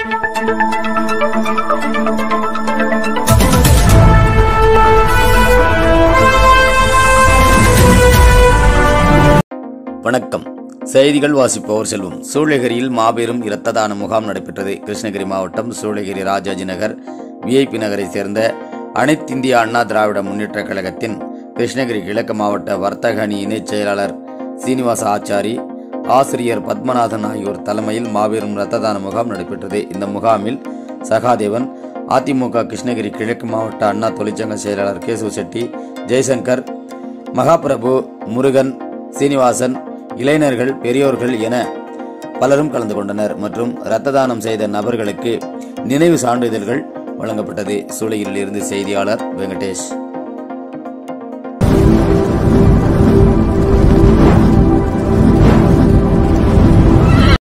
வணக்கம் செய்திகள் வாசிப்பவர் செல்வம் சூளகிரியில் மாபெரும் இரத்த தான முகாம் நடைபெற்றது கிருஷ்ணகிரி மாவட்டம் சூளகிரி ராஜாஜி நகர் விஐபி நகரை சேர்ந்த அனைத்திந்திய அண்ணா திராவிட முன்னேற்றக் கழகத்தின் கிருஷ்ணகிரி கிழக்கு மாவட்ட வர்த்தக அணி இணைச் செயலாளர் சீனிவாச ஆச்சாரி ஆசிரியர் பத்மநாதன் ஆகியோர் தலைமையில் மாபெரும் இரத்த தான முகாம் நடைபெற்றது இந்த முகாமில் சகாதேவன் அதிமுக கிருஷ்ணகிரி கிழக்கு மாவட்ட அண்ணா தொழிற்சங்க செயலாளர் கேசவ செட்டி ஜெய்சங்கர் மகாபிரபு முருகன் சீனிவாசன் இளைஞர்கள் பெரியோர்கள் என பலரும் கலந்து கொண்டனர் மற்றும் இரத்த தானம் செய்த நபர்களுக்கு நினைவு சான்றிதழ்கள் வழங்கப்பட்டது சூளகிரியிலிருந்து செய்தியாளர் வெங்கடேஷ்